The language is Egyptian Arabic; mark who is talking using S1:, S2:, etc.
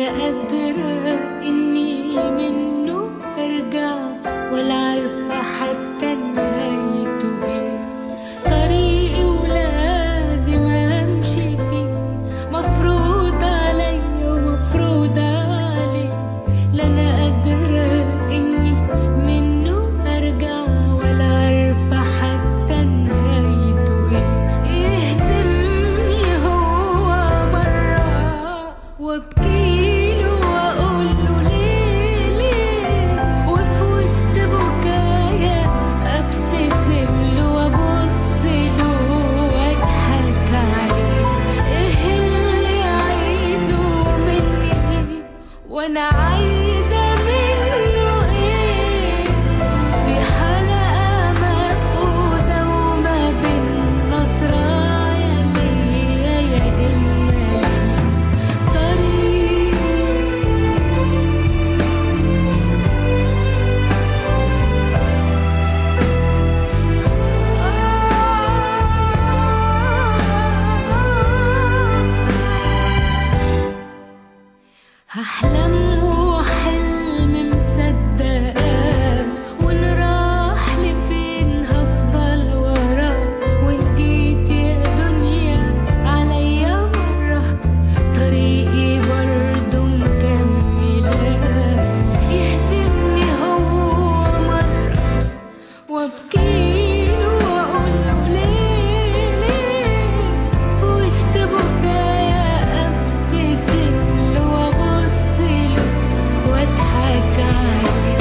S1: قادرة إني منه أرجع ولا عارفة حتى نهايته إيه طريقي ولازم أمشي فيه مفروض عليا ومفروض عليه لا أنا قادرة إني منه أرجع ولا عارفة حتى نهايته إيه يهزمني هو مرة وابكيله واقوله ليه ليه وفي وسط بكايا ابتسم له وابص له واضحك عليه ايه اللي عايزه مني وانا عايزه منه ايه في حلقه مفقوده وما بين نصرايا ليا يا اما ليه طريق هحلم وحلم مصدقاه وان راح لفين هفضل وراه وهديت يا دنيا عليا مرة طريقي برضه مكملاه يهزمني هو مرة وابكيله واقوله ليه ليه في وسط بكايا ابتسم له وابص له واضحك عليه